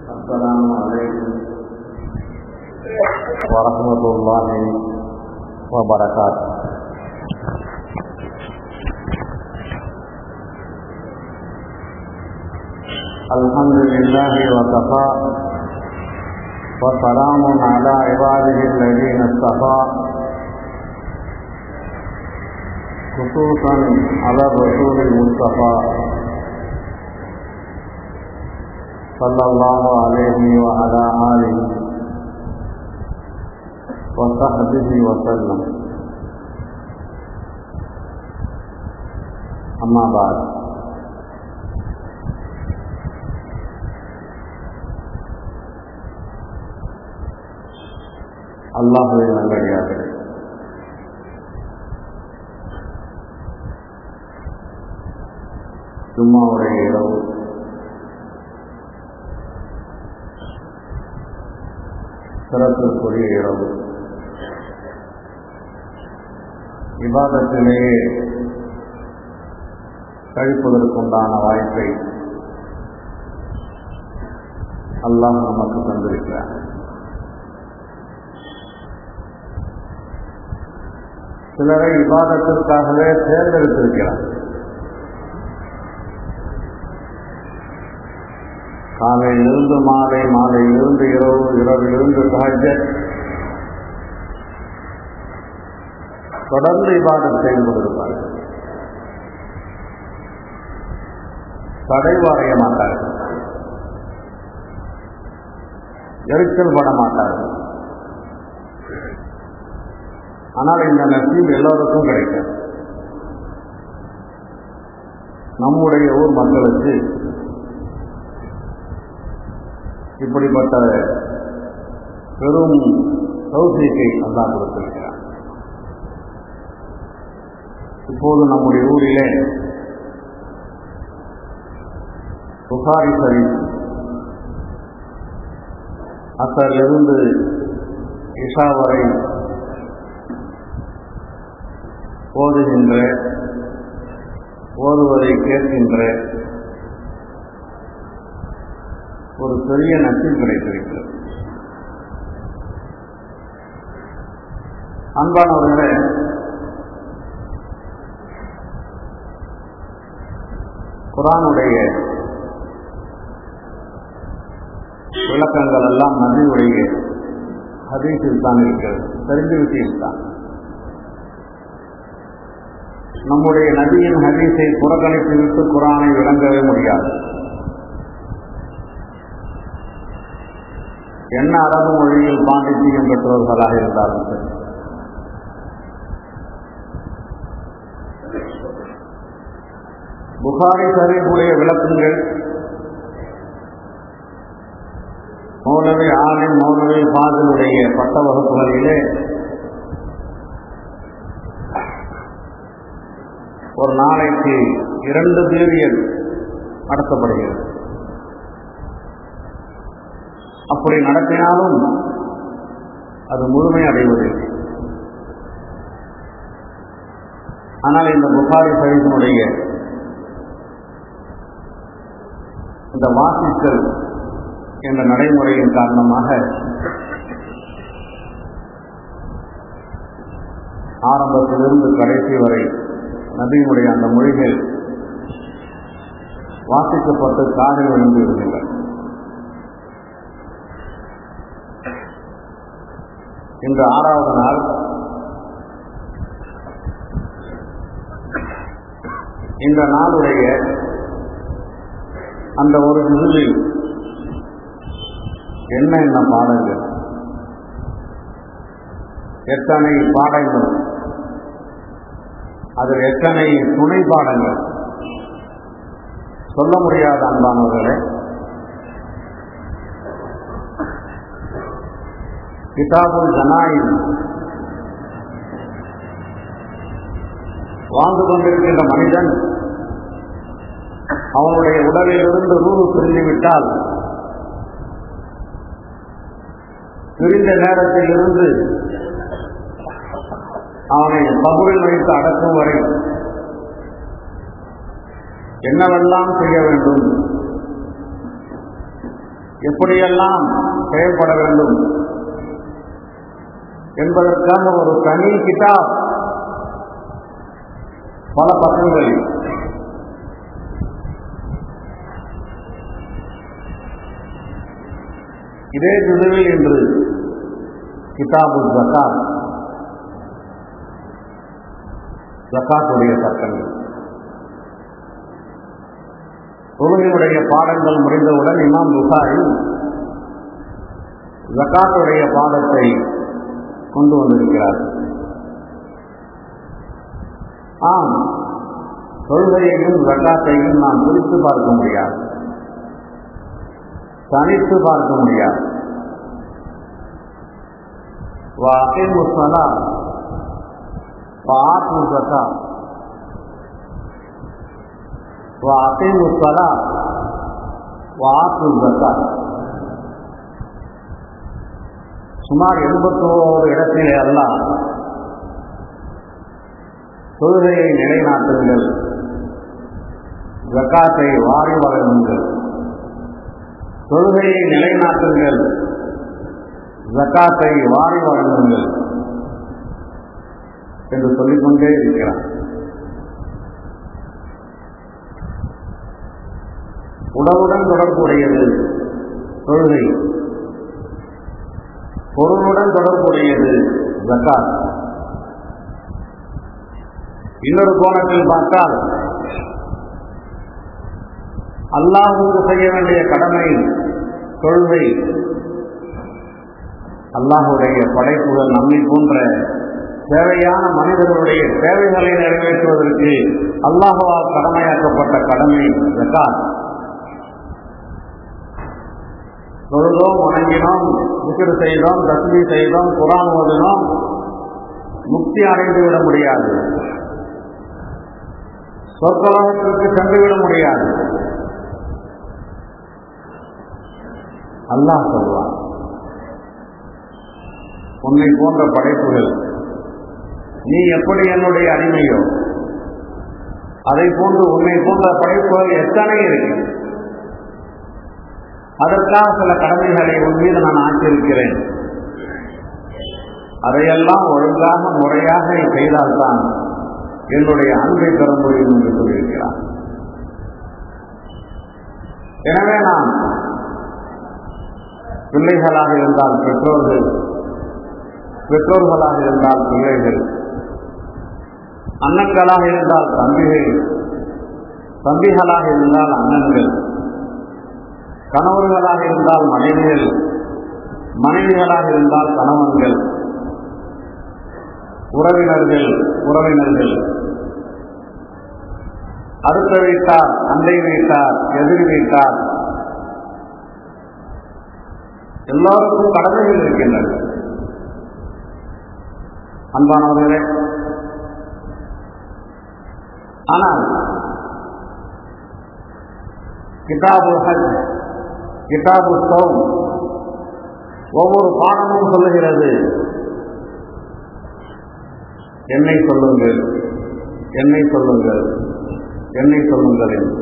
السلام عليكم ورحمة الله وبركاته الحمد لله وكفى وسلام على عباده الذين اصطفى خصوصا على الرسول المصطفى صلى الله عليه وعلى آله وصحبه وسلم أما بعد அல்லாஹுவை நல்லடியார்கள் ஜும்மாவுடைய இரவு சிறப்பிற்குரிய இரவு விவாதத்திலேயே கழிப்பதற்குண்டான வாய்ப்பை அல்லாஹ் நமக்கு தந்திருக்கிறார் சிலரை விவாதத்திற்காகவே தேர்ந்தெடுத்திருக்கிறார் காலையிலிருந்து மாலை மாலையிலிருந்து இரவு இரவிலிருந்து சகஜ தொடர்ந்து விவாதம் செய்து கொண்டிருப்பார்கள் தடைவு அடைய மாட்டார்கள் எரிச்சல் பட மாட்டார்கள் ஆனால் இந்த நசீப் எல்லோருக்கும் கிடைக்கும் நம்முடைய ஊர் மக்களுக்கு இப்படிப்பட்ட பெரும் சௌசியத்தை அல்லா கொடுத்திருக்கிறார் இப்போது நம்முடைய ஊரிலே புகாரி சரி அசரிலிருந்து இஷா வரை ஓதுகின்ற ஓதுவதை கேட்கின்ற ஒரு பெரிய நட்பில் கிடைத்திருக்கிறது அன்பானவர்களே குரானுடைய விளக்கங்கள் எல்லாம் நபியுடைய ஹதீஸில் தான் இருக்கிறது தெரிஞ்ச விஷயம்தான் நம்முடைய நபியின் ஹதீஸை புறக்கணித்து விட்டு குரானை விளங்கவே முடியாது என்ன அரபு மொழியில் பாண்டித்தியம் பெற்றவர்களாக இருந்தாலும் சரி புகாரி சரீஃபுடைய விளக்கங்கள் மௌலவி ஆலிம் மௌலவி ஃபாதிலுடைய பட்ட வகுப்புகளிலே ஒரு நாளைக்கு இரண்டு பீரியட் நடத்தப்படுகிறது அப்படி நடத்தினாலும் அது முழுமை அடைவதில்லை ஆனால் இந்த புகாரி சரீஃபினுடைய இந்த வாசித்தல் என்ற நடைமுறையின் காரணமாக ஆரம்பத்திலிருந்து கடைசி வரை நபியினுடைய அந்த மொழிகள் வாசிக்கப்பட்டு காதில் விழுந்து இருக்கின்றன இன்று ஆறாவது நாள் இந்த நாளுடைய அந்த ஒரு நிகழ்வில் என்ன என்ன பாடங்கள் எத்தனை பாடங்கள் அதில் எத்தனை துணை பாடங்கள் சொல்ல முடியாத அன்பானவர்களே கிதாபுல் ஜனாயின் வாழ்ந்து கொண்டிருக்கின்ற மனிதன் அவனுடைய உடலிலிருந்து ரூறு பிரிந்துவிட்டால் பிரிந்த நேரத்தில் இருந்து அவனை கபூரில் வைத்து அடக்கும் வரை என்னவெல்லாம் செய்ய வேண்டும் எப்படியெல்லாம் செயல்பட வேண்டும் என்பதற்காக ஒரு தனி கிதாப் பல பக்கங்களில் இதே திசையில் இன்று கிதாபு ஜக்காத் ஜக்காத்துடைய சட்டங்கள் தொழுகையுடைய பாடங்கள் முடிந்தவுடன் இமாம் புகாரி ஜக்காத்துடைய பாடத்தை கொண்டு வந்திருக்கிறார் ஆம் தொழுகையையும் ஜக்காத்தையும் நாம் பிரித்து பார்க்க முடியாது தனித்து பார்க்க முடியாது وأقيموا الصلاة وآتوا الزكاة وأقيموا الصلاة وآتوا الزكاة சுமார் எண்பத்தோரு இடத்திலே அல்லாஹ் தொழுகையை நிலைநாட்டுங்கள் ஜக்காத்தை வாரி வழங்குங்கள் தொழுகையை நிலைநாட்டுங்கள் ஜக்காத்தை வாரி வழங்குங்கள் என்று சொல்லிக்கொண்டே இருக்கிறார் உணவுடன் தொடர்புடையது தொழுகை பொருளுடன் தொடர்புடையது ஜக்காத் இன்னொரு கோணத்தில் பார்த்தால் அல்லாஹுக்கு செய்ய வேண்டிய கடமை தொழுகை அல்லாஹுடைய படைப்புகள் நம்மை போன்ற தேவையான மனிதர்களுடைய தேவைகளை நிறைவேற்றுவதற்கு அல்லாஹுவால் கடமையாக்கப்பட்ட கடமை ஜக்காத் தொழுதோம் வணங்கினோம் விக்கிர செய்தோம் தஸ்மி செய்தோம் குரான் ஓதினோம் முக்தி அடைந்து விட முடியாது சொற்கலகத்திற்கு சென்று விட முடியாது அல்லாஹ் சொல்வான் உன்னை போன்ற படைப்புகள் நீ எப்படி என்னுடைய அடிமையோ அதை போன்று உன்னை போன்ற படைப்புகள் எத்தனை இருக்கு அதற்காக சில கடமைகளை உன் மீது நான் ஆக்கியிருக்கிறேன் அதையெல்லாம் ஒழுங்காக முறையாக நீ செய்தால்தான் என்னுடைய அன்பை பெற முடியும் என்று சொல்லியிருக்கிறார் எனவே நாம் பிள்ளைகளாக இருந்தால் பெற்றோர்கள் பெற்றோர்களாக இருந்தால் பிள்ளைகள் அண்ணன்களாக இருந்தால் தம்பிகள் தம்பிகளாக இருந்தால் அண்ணன்கள் கணவர்களாக இருந்தால் மனைவிகள் மனைவிகளாக இருந்தால் கணவன்கள் உறவினர்கள் உறவினர்கள் அடுத்த வீட்டார் அண்டை வீட்டார் எதிர் வீட்டார் எல்லோருக்கும் கடமைகள் இருக்கின்றன அன்பானவர்களே ஆனால் கிதாபு ஹஜ் கிதாபு சௌம் ஒவ்வொரு பாடமும் சொல்லுகிறது என்னை சொல்லுங்கள் என்னை சொல்லுங்கள் என்னை சொல்லுங்கள் என்று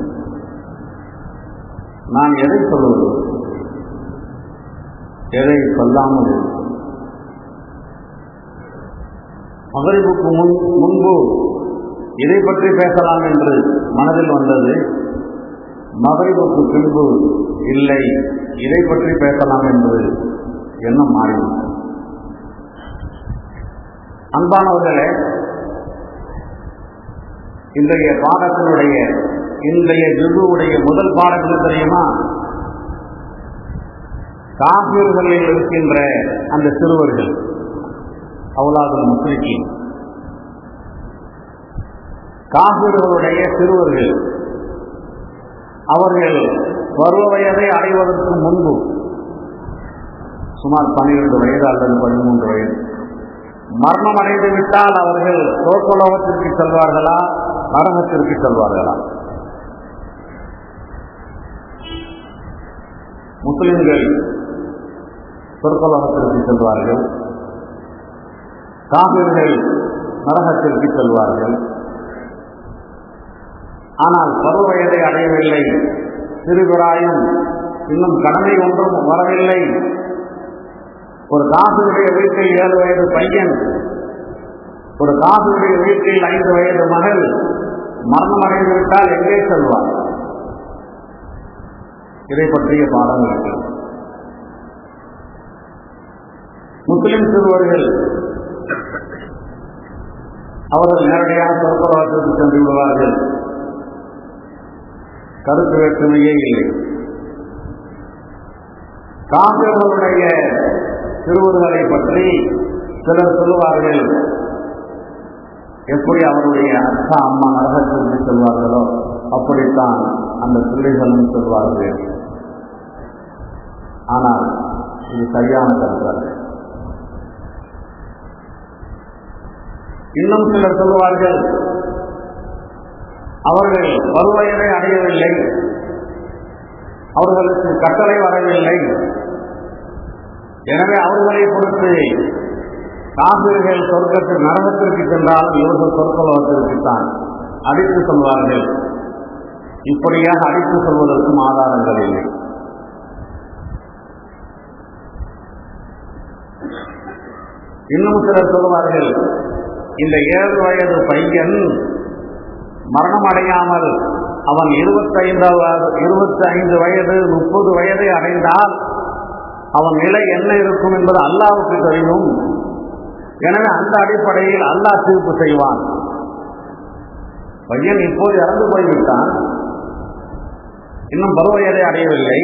நான் எதை சொல்லுவது எதை சொல்லாமல் மகரிபுக்கு முன் முன்பு இதை பற்றி பேசலாம் என்று மனதில் வந்தது மகரிபுக்கு பின்பு இல்லை இதை பற்றி பேசலாம் என்று எண்ணம் மாறிவிட்டது அன்பானவர்களே இன்றைய பாடத்தினுடைய இன்றைய ஜுகுவுடைய முதல் பாடம் என்ன தெரியுமா காப்பீர்களில் இருக்கின்ற அந்த சிறுவர்கள் அவுலாதுல் முஸ்லிக்கின் காப்பீர்களுடைய சிறுவர்கள் அவர்கள் பருவ வயதை அடைவதற்கு முன்பு சுமார் பன்னிரண்டு வயது அல்லது பதிமூன்று வயது மரணம் அடைந்து விட்டால் அவர்கள் சோக்கலோகத்திற்கு செல்வார்களா நரகத்திற்கு செல்வார்களா முஸ்லிம்கள் சொற்கலோகத்திற்கு செல்வார்கள் காவிர்கள் நரகத்திற்கு செல்வார்கள் ஆனால் பருவ வயதை அடையவில்லை சிறுபிராயம் இன்னும் கடமை ஒன்றும் வரவில்லை ஒரு காசுடைய வீட்டில் ஏழு வயது பையன் ஒரு காசுடைய வீட்டில் ஐந்து வயது மகள் மரணம் அடைந்து விட்டால் எங்கே செல்வார் இதை பற்றிய பாடம் இருக்கிறது முஸ்லிம் சிறுவர்கள் அவர்கள் நேரடியாக சொற்பரவத்திற்கு சென்று விடுவார்கள் கருத்து வேற்றுமையே இல்லை காங்கிரர்களுடைய சிறுவர்களை பற்றி சிலர் சொல்லுவார்கள் எப்படி அவருடைய அக்கா அம்மா நரகத்திற்கு செல்வார்களோ அப்படித்தான் அந்த பிள்ளைகளும் சொல்வார்கள் ஆனால் இது சரியான கருத்து இன்னும் சிலர் சொல்லுவார்கள் அவர்கள் பருவயதை அடையவில்லை அவர்களுக்கு கட்டளை வரவில்லை எனவே அவர்களை பொறுத்து காவிர்கள் சொர்க்கத்தில் நரகத்திற்கு சென்றால் இவர்கள் சொற்கலோகத்திற்குத்தான் அடித்து சொல்வார்கள் இப்படியாக அடித்து சொல்வதற்கும் ஆதாரங்கள் இல்லை இன்னும் சிலர் சொல்வார்கள் இந்த ஏழு வயது பையன் மரணம் அடையாமல் அவன் இருபத்தைந்தாவது இருபத்தி ஐந்து வயது முப்பது வயதை அடைந்தால் அவன் நிலை என்ன இருக்கும் என்பது அல்லாவுக்கு தெரியும் எனவே அந்த அடிப்படையில் அல்லாஹ் தீர்ப்பு செய்வான் பையன் இப்போது இறந்து போய்விட்டான் இன்னும் பருவயதை அடையவில்லை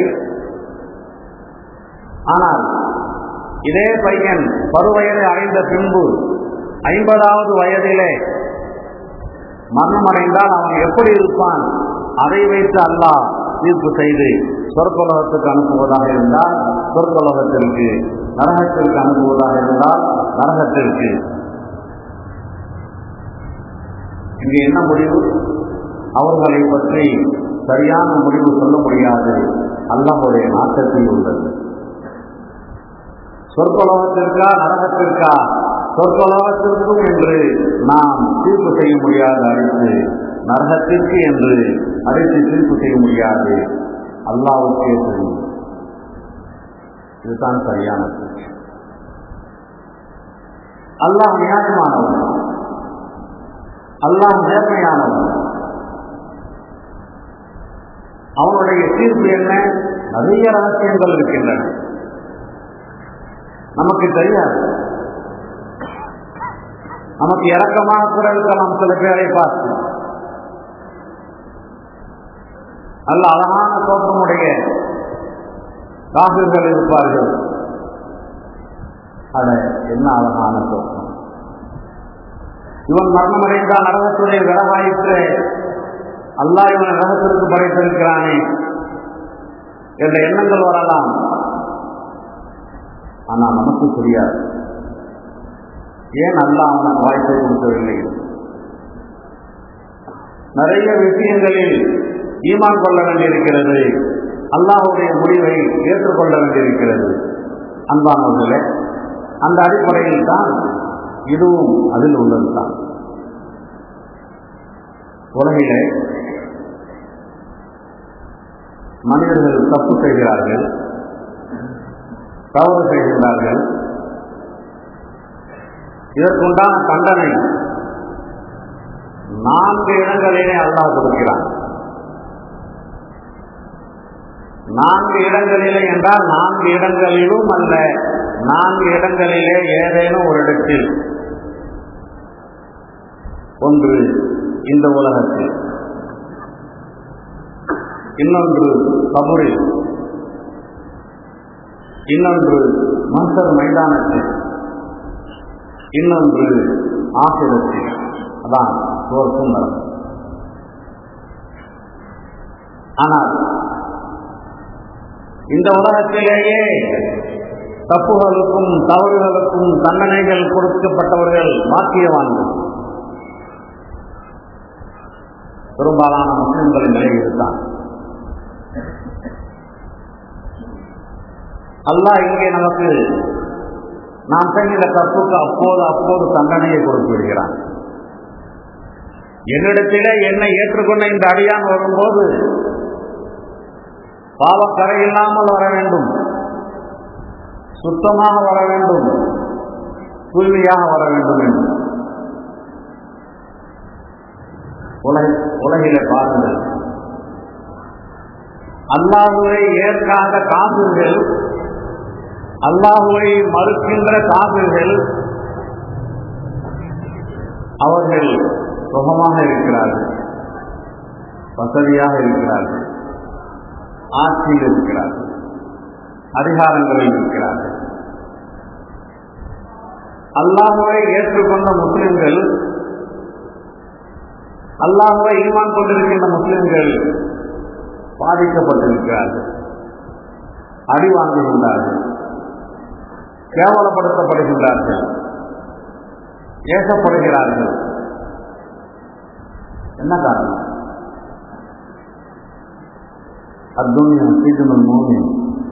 ஆனால் இதே பையன் பருவயதை அடைந்த பின்பு ஐம்பதாவது வயதிலே மரணம் அடைந்தால் அவன் எப்படி இருப்பான் அதை வைத்து அல்லாஹ் தீர்ப்பு செய்து சொற்கலோகத்துக்கு அனுப்புவதாக இருந்தால் சொற்கலோகத்திற்கு நரகத்திற்கு அனுப்புவதாக இருந்தால் நரகத்திற்கு இங்கே என்ன முடிவு அவர்களை பற்றி சரியான முடிவு சொல்ல முடியாது அல்லாஹுடைய நாட்டத்தில் உள்ளது சொற்கலோகத்திற்கா நரகத்திற்கா சொற்கலோகத்திற்கும் என்று நாம் தீர்ப்பு செய்ய முடியாது அழைத்து நரகத்திற்கு என்று அழைத்து தீர்ப்பு செய்ய முடியாது அல்லாவுக்கே தெரியும் இதுதான் சரியானது அல்லாஹ் நியாயமானவன் அல்லாஹ் நேர்மையானவன் அவனுடைய தீர்ப்பு என்ன நிறைய ரகசியங்கள் இருக்கின்றன நமக்கு தெரியாது நமக்கு இறக்கமாக கூட இருக்கலாம் சில பேரை பார்த்து நல்ல அழகான தோற்றமுடைய காவிர்கள் இருப்பார்கள் அட என்ன அழகான தோற்றம் இவன் மரணமடைந்தால் நரகத்துடைய விறகாயிற்று அல்லாஹ் இவன் நரகத்திற்கு படைத்திருக்கிறானே என்ற எண்ணங்கள் வரலாம் ஆனால் நமக்கு தெரியாது ஏன் அல்லாஹ் அவனுக்கு வாய்ப்பை கொடுக்கவில்லை நிறைய விஷயங்களில் ஈமான் கொள்ள வேண்டியிருக்கிறது அல்லாஹுடைய முடிவை ஏற்றுக்கொள்ள வேண்டியிருக்கிறது அன்பானவர்களே அந்த அடிப்படையில் தான் இதுவும் அதில் உள்ளது தான் உலகிலே மனிதர்கள் தப்பு செய்கிறார்கள் தவறு செய்கின்றார்கள் இதற்குண்டான தண்டனை நான்கு இடங்களிலே அல்லாஹ் கொடுக்கிறான் நான்கு இடங்களிலே என்றால் நான்கு இடங்களிலும் அல்ல நான்கு இடங்களிலே ஏதேனும் ஒரு இடத்தில் ஒன்று இந்த உலகத்தில் இன்னொன்று கபூரில் இன்னொன்று மன்சர் மைதானத்தில் இன்னொன்று ஆசிரத்தில் அதான் சோர்க்கும் நரகம் ஆனால் இந்த உலகத்திலேயே தப்புகளுக்கும் தவறுகளுக்கும் தண்டனைகள் கொடுக்கப்பட்டவர்கள் வாக்கியவான்கள் பெரும்பாலான முஸ்லிம்களின் நிலை இதுதான் அல்லாஹ் இங்கே நமக்கு நாம் செய்கிற தப்புக்கு அப்போது அப்போது தண்டனையை கொடுத்து விடுகிறான் என்னிடத்திலே என்னை ஏற்றுக்கொண்ட இந்த அடியான் வரும்போது பாவக்கரை இல்லாமல் வர வேண்டும் சுத்தமாக வர வேண்டும் தூய்மையாக வர வேண்டும் என்று உலக உலகிலே பாருங்கள் அல்லாஹுவை ஏற்காத காவிர்கள் அல்லாஹுவை மறுக்கின்ற காவிர்கள் அவர்கள் சுகமாக இருக்கிறார்கள் வசதியாக இருக்கிறார்கள் ஆட்சியில் இருக்கிறார்கள் அதிகாரங்களில் இருக்கிறார்கள் அல்லாஹுவை ஏற்றுக்கொண்ட முஸ்லிம்கள் அல்லாஹுவை ஈமான் கொண்டிருக்கின்ற முஸ்லிம்கள் பாதிக்கப்பட்டிருக்கிறார்கள் அடி வாங்குகின்றார்கள் கேவலப்படுத்தப்படுகின்றார்கள் ஏசப்படுகிறார்கள் என்ன காரணம் அத்துணியா சீக்கிரம் மூமின்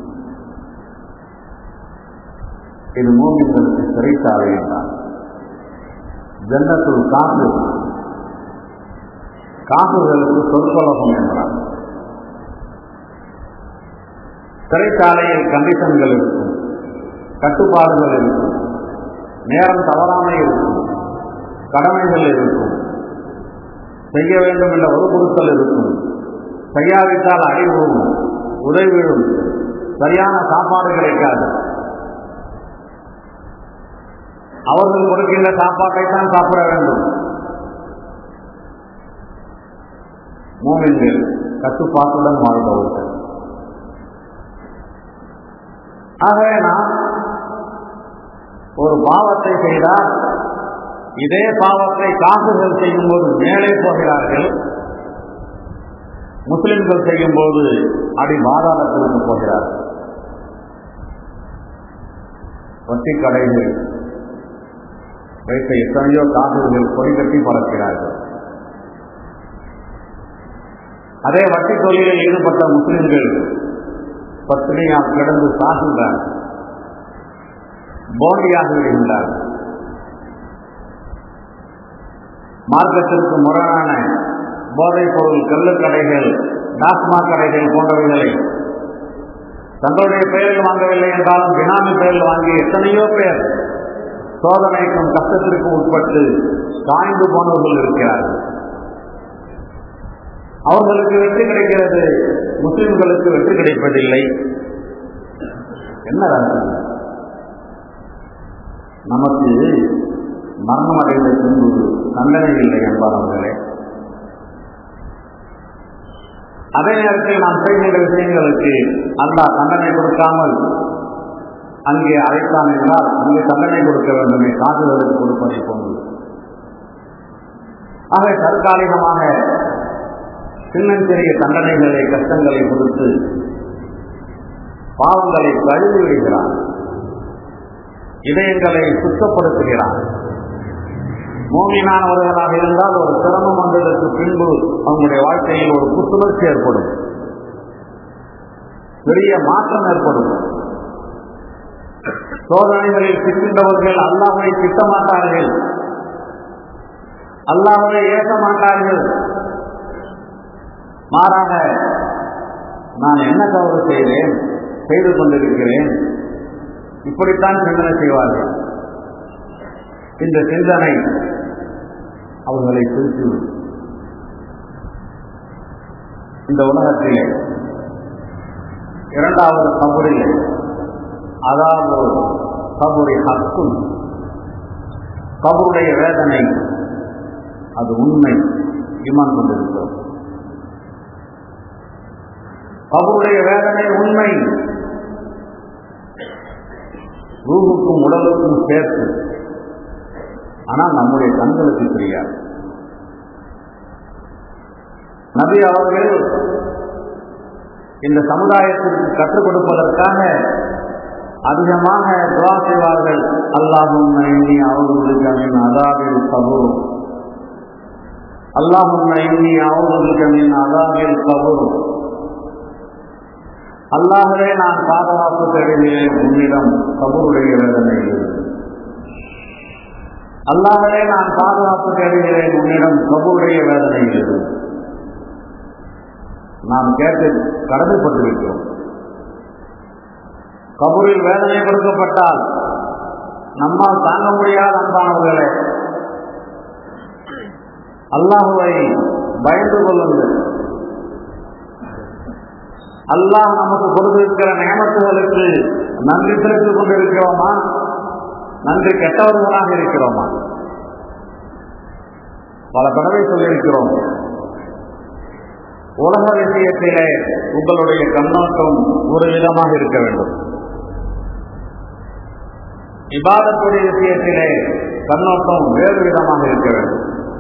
இது மூமின்களுக்கு சிறைச்சாலை என்றார் ஜன்னத்துள் காசு காசுகளுக்கு சொற்கொலகம் என்றார் சிறைச்சாலையில் கண்டிஷன்கள் இருக்கும் கட்டுப்பாடுகள் இருக்கும் நேரம் தவறாமை இருக்கும் கடமைகள் இருக்கும் செய்ய வேண்டும் என்ற வலுப்படுத்தல் இருக்கும் செய்யாவிட்டால் அடி விழும் உதவி விழும் சரியான சாப்பாடு கிடைக்காது அவர்கள் கொடுக்கின்ற சாப்பாட்டை தான் சாப்பிட வேண்டும் மூமின்கள் கட்டுப்பாட்டுடன் வாழ்பவர்கள் ஆகவே நாம் ஒரு பாவத்தை செய்தால் இதே பாவத்தை காசுகள் செய்யும் போது மேலே போகிறார்கள் முஸ்லிம்கள் செய்யும் போது அடி பாதாளத்திற்கு போகிறார்கள் வட்டி கடைகள் வைத்த எத்தனையோ காசுகள் கொடி கட்டி பறக்கிறார்கள் அதே வட்டி தொழிலில் ஈடுபட்ட முஸ்லிம்கள் பத்தினியால் கிடந்து சாகின்றார் போண்டியாக விடுகின்றார் மார்க்கத்திற்கு முரணான போதைப் பொருள் கள்ளுக்கடைகள் டாஸ்மாக் கடைகள் போன்றவைகளை தங்களுடைய பெயரில் வாங்கவில்லை என்றாலும் பினாமி பெயரில் வாங்கிய எத்தனையோ பேர் சோதனைக்கும் கஷ்டத்திற்கும் உட்பட்டு காய்ந்து போனவர்கள் இருக்கிறார்கள் அவர்களுக்கு வெற்றி கிடைக்கிறது முஸ்லிம்களுக்கு வெற்றி கிடைப்பதில்லை என்ன ரகசியம் நமக்கு மரணம் அடைந்த பின்பு தண்டனை இல்லை என்பார்களே அதே நேரத்தில் நாம் செய்கின்ற விஷயங்களுக்கு அல்லாஹ் தண்டனை கொடுக்காமல் அங்கே அழைத்தான் என்றால் அங்கே தண்டனை கொடுக்க வேண்டுமே காதுகளுக்கு கொடுப்பதை போன்று ஆக தற்காலிகமாக சின்னஞ்சிறிய தண்டனைகளை கஷ்டங்களை கொடுத்து பாவங்களை கழுவி விடுகிறான் இதயங்களை சுத்தப்படுத்துகிறான் மூமினானவர்களாக இருந்தால் ஒரு சிரமம் வந்ததற்கு பின்பு அவங்களுடைய வாழ்க்கையில் ஒரு புத்துணர்ச்சி ஏற்படும் பெரிய மாற்றம் ஏற்படும் சோதனைகளில் சிக்கின்றவர்கள் அல்லாஹை திட்ட மாட்டார்கள் அல்லாஹை ஏற்க மாட்டார்கள் மாறாக நான் என்ன தவறு செய்தேன் செய்து கொண்டிருக்கிறேன் இப்படித்தான் சிந்தனை செய்வார்கள் இந்த சிந்தனை அவர்களை பிரித்துவிடும் இந்த உலகத்திலே இரண்டாவது கபரில் அதாவது கபுரை ஹக்கும் கபருடைய வேதனை அது உண்மை ஈமான் கொண்டிருக்கிறோம் கபருடைய வேதனை உண்மை ரூவுக்கும் உடலுக்கும் சேர்த்து ஆனால் நம்முடைய கண்களுக்கு தெரியாது நபி அவர்கள் இந்த சமுதாயத்திற்கு கற்றுக் கொடுப்பதற்காக அதிகமாக துவா செய்வார்கள் அல்லாஹும் இன்னி அவர்களுக்கு அதாவில் கபூர் அல்லாஹும் இன்னி அவர்களுக்கு அதாவில் கபூர் அல்லாஹவே நான் பாதுகாப்பு தேடுகிறேன் உன்னிடம் கபூருடைய வேதனையில் அல்லாஹவே நான் பாதுகாப்பு தேடுகிறேன் உன்னிடம் கபூருடைய வேதனையில் நாம் கேட்டு கடமைப்பட்டிருக்கிறோம் கபூரில் வேதனை கொடுக்கப்பட்டால் நம்மால் தாங்க முடியாத அன்பானவர்களே அல்லாஹுவை பயந்து கொள்ளுங்கள் அல்லாஹ் நமக்கு கொடுத்திருக்கிற நியமத்துகளுக்கு நன்றி செலுத்திக் கொண்டிருக்கிறோமா நன்றி கெட்டவர்களாக இருக்கிறோமா பல தடவை சொல்லியிருக்கிறோம் உலக விஷயத்திலே உங்களுடைய கண்ணோட்டம் ஒரு விதமாக இருக்க வேண்டும் இபாதத்துடைய விஷயத்திலே கண்ணோட்டம் வேறு விதமாக இருக்க வேண்டும்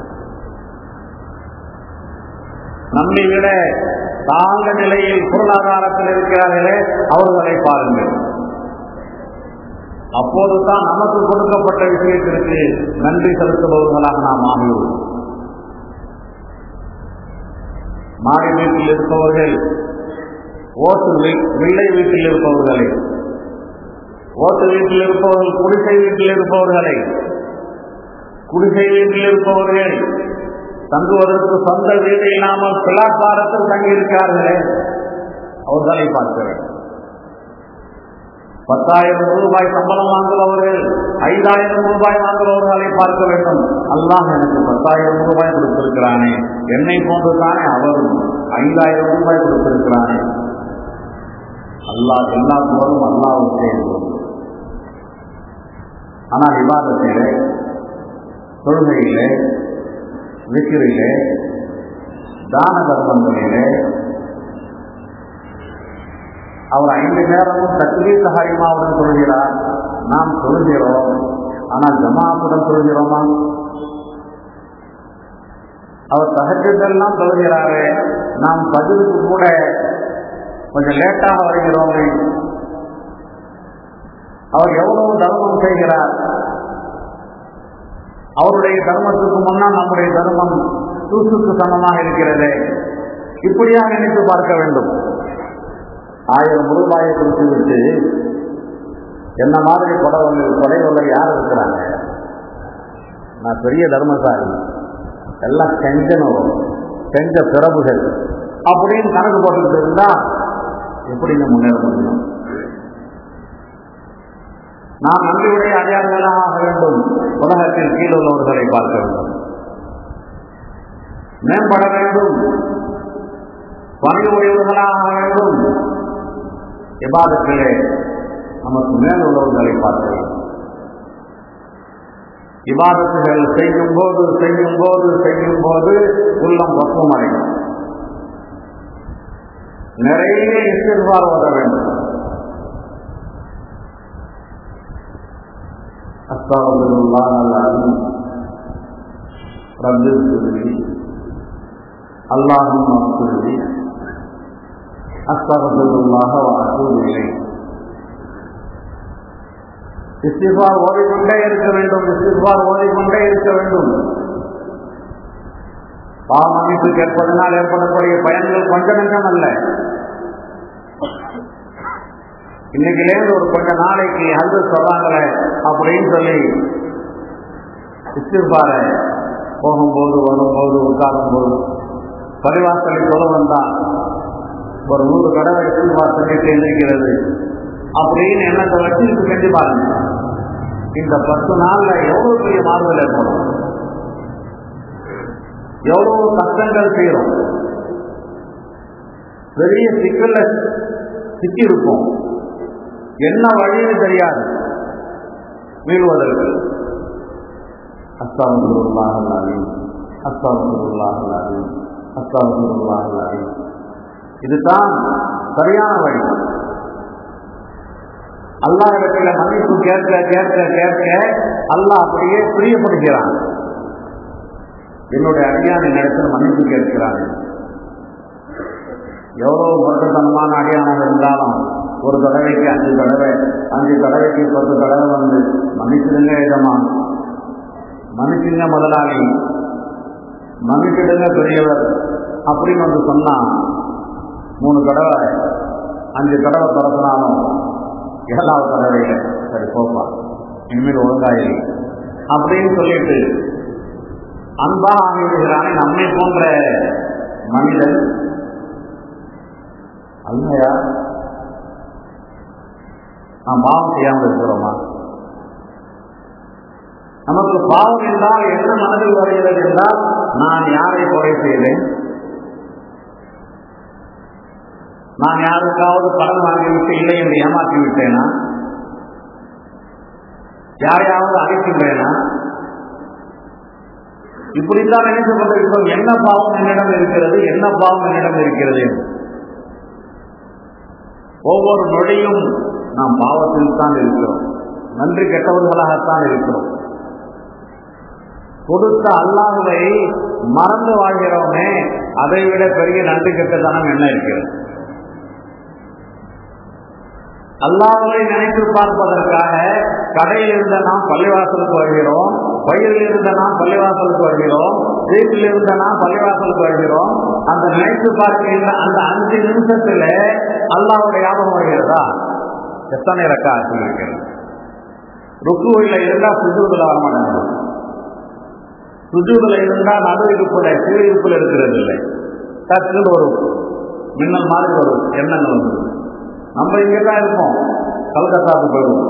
நம்மை விட தாழ்ந்த நிலையில் பொருளாதாரத்தில் இருக்கிறார்களே அவர்களை பாருங்கள் அப்போதுதான் நமக்கு கொடுக்கப்பட்ட விஷயத்திற்கு நன்றி செலுத்துபவர்களாக நாம் ஆகியோம் மாடி வீட்டில் இருப்பவர்கள் ஓட்டு வில்லை வீட்டில் இருப்பவர்களை ஓட்டு வீட்டில் இருப்பவர்கள் குடிசை வீட்டில் இருப்பவர்களை குடிசை வீட்டில் இருப்பவர்கள் தங்குவதற்கு சொந்த வீடு இல்லாமல் பிளாட்பாரத்தில் தங்கியிருக்கிறார்களே அவர்களை பார்க்க வேண்டும் பத்தாயிரம் ரூபாய் சம்பளம் வாங்குபவர்கள் ஐந்தாயிரம் ரூபாய் வாங்குபவர்களை பார்க்க வேண்டும் அல்லாஹ் எனக்கு பத்தாயிரம் ரூபாய் கொடுத்திருக்கிறானே என்னை போன்றுதானே அவரும் ஐந்தாயிரம் ரூபாய் கொடுத்திருக்கிறானே அல்லாஹ் எல்லாத்தோடும் அல்லாவுக்கே ஆனால் விவாதத்திலே தொழுகையிலே விக்கிரிலே தான தர்மங்களிலே அவர் ஐந்து நேரமும் தக்லீத் ஹரிமாவுடன் சொல்கிறார் நாம் சொல்கிறோம் ஆனால் ஜமாத்துடன் சொல்கிறோமா அவர் தகஜத்தெல்லாம் சொல்கிறாரு நாம் பதிலுக்கு கூட கொஞ்சம் லேட்டாக வருகிறோமே அவர் எவ்வளவு தர்மம் செய்கிறார் அவருடைய தர்மத்துக்கு முன்னால் நம்முடைய தர்மம் தூசுக்கு சமமாக இருக்கிறது இப்படியாக நினைத்து பார்க்க வேண்டும் ஆயிரம் ரூபாயை கொடுத்து விட்டு என்ன மாதிரி கொடவங்க கொடைவல்ல யார் இருக்கிறாங்க நான் பெரிய தர்மசாரி எல்லாம் செஞ்சனும் செஞ்ச பிறப்புகள் அப்படின்னு கணக்கு போட்டுக்கிட்டு இருந்தா எப்படிங்க முன்னேற முடியும் நாம் நன்றியுடைய அடையாளங்களாக ஆக வேண்டும் உலகத்தில் கீழ் உள்ளவர்களை பார்க்க வேண்டும் மேம்பட வேண்டும் பணி உடையவர்களாக ஆக வேண்டும் விவாதத்திலே நமக்கு மேல் உள்ளவர்களை பார்க்க வேண்டும் விவாதத்துகள் செய்யும் போது செய்யும் போது செய்யும் போது உள்ளம் பக்குவமடையும் நிறைய இஸ்திர்பார் ஓத வேண்டும் أستغفر الله العظيم رب اغفر لي اللهم اغفر لي أستغفر الله وأتوب إليه இஸ்திஃபார் ஓடிக்கொண்டே இருக்க வேண்டும் இஸ்திஃபார் ஓடிக்கொண்டே இருக்க வேண்டும் பாவம் அமைப்பு கேட்பதனால் ஏற்படக்கூடிய பயன்கள் கொஞ்ச நஞ்சம் அல்ல இன்னைக்குலேருந்து ஒரு கொஞ்ச நாளைக்கு ஹல்து சொல்றாங்களே அப்படின்னு சொல்லி இஸ்திஃபார போகும்போது வரும்போது உட்காரும் போது பரிவாசலை சொல்ல வந்தா ஒரு நூறு கடவை இஸ்திஃபார் சொல்லிட்டு இருக்கிறது அப்படின்னு எண்ணத்தை வச்சு இது செஞ்சு பாருங்க இந்த பத்து நாள்ல எவ்வளவு பெரிய மாறுதல் ஏற்படும் எவ்வளவு கஷ்டங்கள் செய்யறோம் பெரிய சிக்கல்ல சிக்கி இருப்போம் என்ன வழின்னு தெரியாது மீள்வதற்கு அஸ்தாபுல்லாஹி அஸ்தாபுல்லாஹி அஸ்தாபுல்லாஹி இதுதான் சரியான வழி அல்லாஹ் இடத்துல மன்னிப்பு கேட்க கேட்க கேட்க அல்லாஹ் அப்படியே பிரியப்படுகிறான் என்னுடைய அடியான் என்னிடத்தில் மன்னிப்பு கேட்கிறான் எவ்வளவு முரட்டத்தனமான அடியானாக இருந்தாலும் ஒரு தடவைக்கு அஞ்சு தடவை அஞ்சு தடவைக்கு பத்து தடவை வந்து மன்னிச்சிடுங்க இதமா மன்னிச்சுங்க முதலாளி மன்னிச்சிடுங்க பெரியவர் அப்படின்னு வந்து சொன்னா மூணு தடவை அஞ்சு தடவை திறத்தினாலும் ஏழாவது தடவையில சரி போப்பா இனிமேல் ஒழுங்காயி அப்படின்னு சொல்லிட்டு அன்பாக ஆகிவிடுகிறானே நம்மை போன்ற மனிதன் அல்லையா நாம் பாவம் செய்யாமல் இருக்கிறோமா நமக்கு பாவம் என்றால் என்ன மனதில் வருகிறது என்றால் நான் யாரை கொலை செய்தேன் நான் யாருக்காவது கடன் வாங்கிவிட்டு இல்லை என்று ஏமாற்றி விட்டேனா யாரையாவது அழைக்கின்றேனா இப்படித்தான் நினைத்துக் கொண்டிருக்கிறோம் என்ன பாவம் என்னிடம் இருக்கிறது என்ன பாவம் என்னிடம் இருக்கிறது என்று. ஒவ்வொரு நொடியும் நாம் பாவத்தில் தான் இருக்கிறோம் நன்றி கெட்டவர்களாகத்தான் இருக்கிறோம் கொடுத்த அல்லாஹுவை மறந்து வாழ்கிறோமே அதை விட பெரிய நன்றி கெட்டதனம் என்ன இருக்கிறது அல்லாஹுவை நினைத்து பார்ப்பதற்காக கடையில் இருந்த நாம் பள்ளிவாசலுக்கு வருகிறோம் பயிரில் இருந்த நாம் பள்ளிவாசலுக்கு வருகிறோம் வீட்டில் இருந்த நாம் பள்ளிவாசலுக்கு வருகிறோம் அந்த நினைத்து பார்க்கின்ற அந்த அஞ்சு நிமிஷத்துல அல்லாஹுடைய ஞாபகம் வருகிறதா எத்தனை ரக்கா ஆட்சி இருக்கிறது ருக்குவில் இருந்தா சுஜூதுல வரமாட்டாங்க சுஜூதுல இருந்தா நடு இருப்புல கீழ் இருப்புல இருக்கிறது இல்லை டக்குன்னு ஒரு மின்னல் மாதிரி ஒரு எண்ணங்கள் வந்து நம்ம இங்கே தான் இருப்போம் கல்கத்தாவுக்கு போயிடுவோம்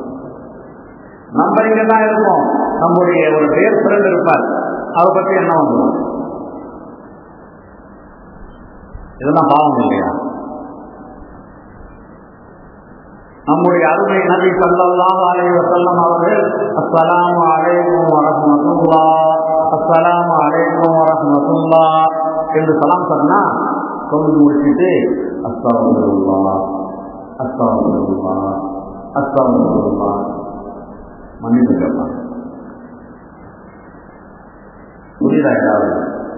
நம்ம இங்கே தான் இருப்போம் நம்முடைய ஒரு பேர் ஃப்ரெண்ட் இருப்பார் அதை பற்றி என்ன வந்துடும் இதெல்லாம் பாவம் இல்லையா நம்முடைய அருமை நபி ஸல்லல்லாஹு அலைஹி வஸல்லம் அவர்கள் அஸ்ஸலாமு அலைக்கும் வரஹ்மத்துல்லா அஸ்ஸலாமு அலைக்கும் வரஹ்மத்துல்லா என்று சலாம் சொன்னா தொழுது முடிச்சுட்டு அஸ்தகுல்லா அஸ்தகுல்லா அஸ்தகுல்லா மன்னிப்பு கேட்பாங்க புரியுதா ஏதாவது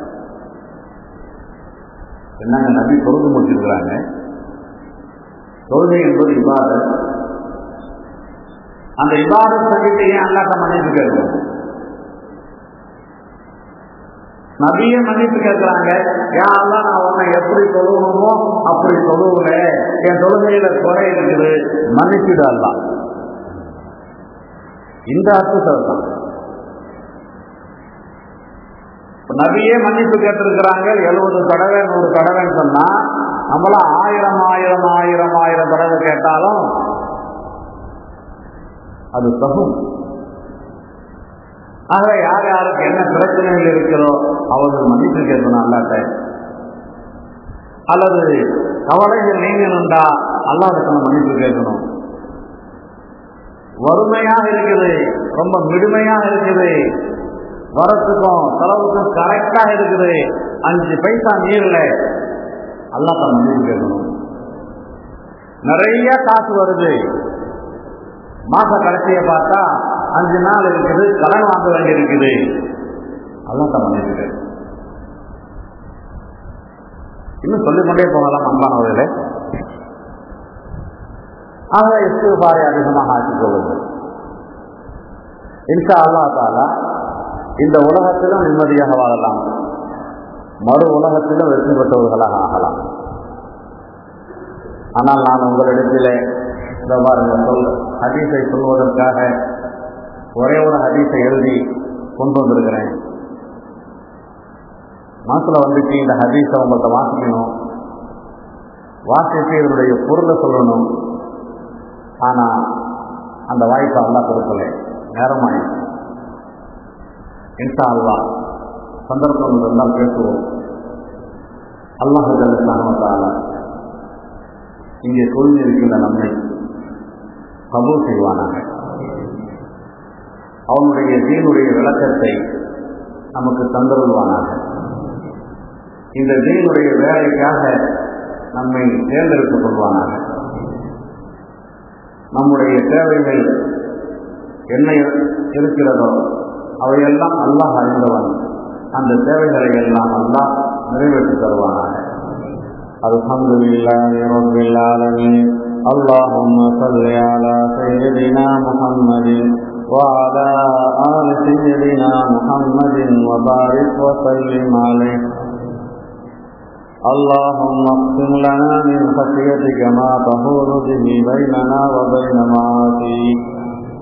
என்னங்க நபி தொழுது முடிச்சிருக்கிறாங்க தொழுகை என்பது இபாதத் அந்த இபாதத் சொல்லிட்டு ஏன் அல்லாட்ட மன்னிப்பு கேட்கணும் நபிய மன்னிப்பு கேட்கிறாங்க யாரெல்லாம் நான் உன்னை எப்படி தொழுகணுமோ அப்படி தொழுவுல என் தொழுகையில குறை இருக்குது மன்னிச்சுடு அல்லா இந்த அர்த்தம் தான் நபியே மன்னிப்பு கேட்டிருக்கிறாங்க எழுபது தடவை நூறு தடவைன்னு சொன்னா நம்மளாம் ஆயிரம் ஆயிரம் ஆயிரம் ஆயிரம் தடவை கேட்டாலும் அது தகும் ஆக யார் யாருக்கு என்ன பிரச்சனைகள் இருக்கிறோ அவர்கள் மன்னிப்பு கேட்கணும் அல்லாட்ட அல்லது கவலைகள் நீங்கணுண்டா அல்லாடத்துல மன்னிப்பு கேட்கணும் வறுமையாக இருக்குது ரொம்ப மிடுமையாக இருக்குது வரத்துக்கும் செலவுக்கும் கரெக்டாக இருக்குது அஞ்சு பைசா நீர்ல அல்லாட்ட மன்னிப்பு கேட்கணும் நிறைய காசு வருது மாச கடைசியை பார்த்தா அஞ்சு நாள் இருக்குது கடன் வாங்க வேண்டி இருக்குது அல்லாட்ட மன்னிப்பு கேட்கணும் இன்னும் சொல்லிக்கொண்டே போகலாம் அன்பானவர்களே ஆக இஸ்திபாரை அதிகமாக ஆக்கிக் கொள்ளுங்கள் இன்ஷா அல்லா தாலா இந்த உலகத்திலும் நிம்மதியாக வாழலாம் மறு உலகத்திலும் வெற்றி பெற்றவர்களாக ஆகலாம் ஆனால் நான் உங்களிடத்திலே இந்த பாருங்க சொல் ஹதீஸை சொல்வதற்காக ஒரே ஒரு ஹதீஸை எழுதி கொண்டு வந்திருக்கிறேன் மனசில் வந்துட்டு இந்த ஹதீஸை உங்கள்கிட்ட வாசிக்கணும் வாசித்து இதனுடைய பொருளை சொல்லணும் ஆனால் அந்த வாய்ப்பை அல்லா கொடுக்கல நேரமாயிடுச்சு இன்ஷா அல்லா சந்தர்ப்பம் இருந்தால் பேசுவோம் அல்லாஹ் சாணத்தால இங்கே இருக்கின்ற நம்மை கபூல் செய்வானாக அவனுடைய தீனுடைய விளக்கத்தை நமக்கு தந்தருள்வானாக இந்த தீனுடைய வேலைக்காக நம்மை தேர்ந்தெடுத்துக் கொள்வானாக நம்முடைய தேவைகள் என்ன இருக்கிறதோ அவையெல்லாம் அல்லாஹ் அறிந்தவன் அந்த தேவைகளை எல்லாம் அல்லாஹ் நிறைவேற்றி தருவானாக الحمد لله رب العالمين اللهم صل على سيدنا محمد وعلى آل سيدنا محمد وبارك وسلم عليه اللهم اقسم لنا من خشيتك ما تهول به بيننا وبين معاصيك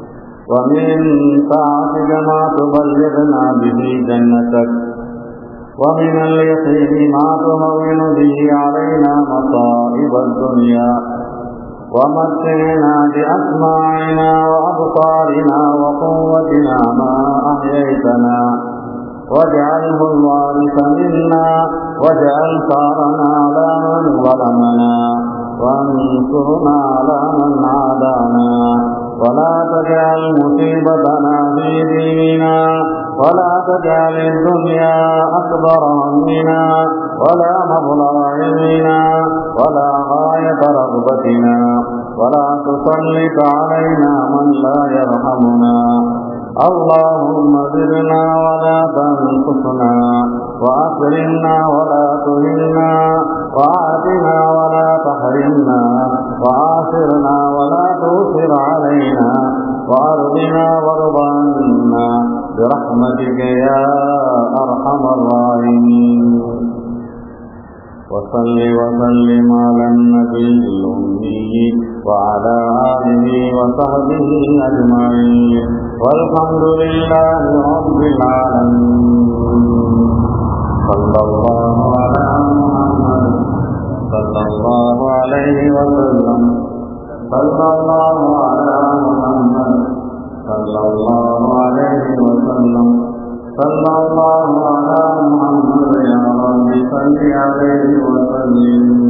ومن طاعتك ما تبلغنا به جنتك ومن اليقين ما تهون به علينا مصائب الدنيا ومتعنا بأسماعنا وأبصارنا وقوتنا ما أحييتنا واجعله الوارث منا واجعل ثارنا على من ظلمنا وانصرنا على من عادانا ولا تجعل مصيبتنا في ديننا ولا تجعل الدنيا أكبر همنا ولا مبلغ علمنا ولا غاية رغبتنا ولا تسلط علينا من لا يرحمنا اللهم زدنا ولا تنقصنا وأكرمنا ولا تهنا وآتنا ولا تحرمنا وآثرنا ولا تؤثر علينا وأرضنا وارض عنا برحمتك يا أرحم الراحمين وصل وسلم على النبي الأمي وعلى آله وصحبه أجمعين والحمد لله رب العالمين صلى الله على محمد صلى الله عليه وسلم صلى الله على محمد صلى الله عليه وسلم صلى الله على محمد يا رب صل عليه وسلم